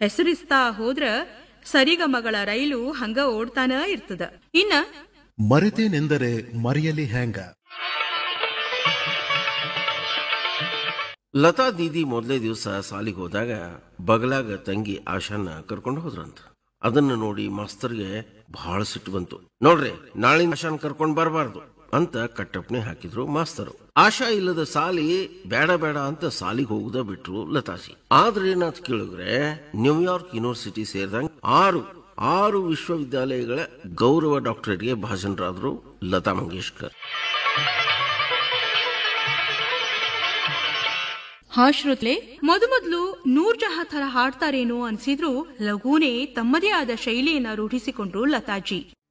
ಹೆಸರಿಸ್ತಾ ಹೋದ್ರ ಸರಿಗಮಗಳ ರೈಲು ಹಂಗ ಓಡ್ತಾನ ಇರ್ತದ ಇನ್ನ ಮರೆತೇನೆಂದರೆ ಮರೆಯಲಿ ಹ್ಯಾಂಗ ಲತಾ ದೀದಿ ಮೊದಲೇ ದಿವಸ ಸಾಲಿಗೆ ಹೋದಾಗ ಬಗಲಾಗ ತಂಗಿ ಆಶಾನ ಕರ್ಕೊಂಡು ಹೋದ್ರಂತ ಅದನ್ನ ನೋಡಿ ಮಾಸ್ತರ್ಗೆ ಬಹಳ ಸಿಟ್ಟು ಬಂತು ನೋಡ್ರಿ ನಾಳೆ ಆಶಾನ್ ಕರ್ಕೊಂಡ್ ಬರಬಾರ್ದು ಅಂತ ಕಟ್ಟಪ್ಪಣೆ ಹಾಕಿದ್ರು ಮಾಸ್ತರು ಆಶಾ ಇಲ್ಲದ ಸಾಲಿ ಬೇಡ ಬೇಡ ಅಂತ ಸಾಲಿಗೆ ಹೋಗುದ ಬಿಟ್ರು ಲತಾಸಿ ಆದ್ರೆ ಏನಾತ್ ಕೇಳಿದ್ರೆ ನ್ಯೂಯಾರ್ಕ್ ಯೂನಿವರ್ಸಿಟಿ ಸೇರಿದಂಗ ಆರು ಆರು ವಿಶ್ವವಿದ್ಯಾಲಯಗಳ ಗೌರವ ಡಾಕ್ಟರೇಟ್ಗೆ ಭಾಜನರಾದ್ರು ಲತಾ ಮಂಗೇಶ್ಕರ್ ಹಾಶ್ರುತ್ಲೆ ಮೊದಮೊದ್ಲು ನೂರ್ ಜಹಾ ಥರ ಹಾಡ್ತಾರೇನೋ ಅನ್ಸಿದ್ರು ಲಘೂನೆ ತಮ್ಮದೇ ಆದ ಶೈಲಿಯನ್ನ ರೂಢಿಸಿಕೊಂಡ್ರು ಲತಾಜಿ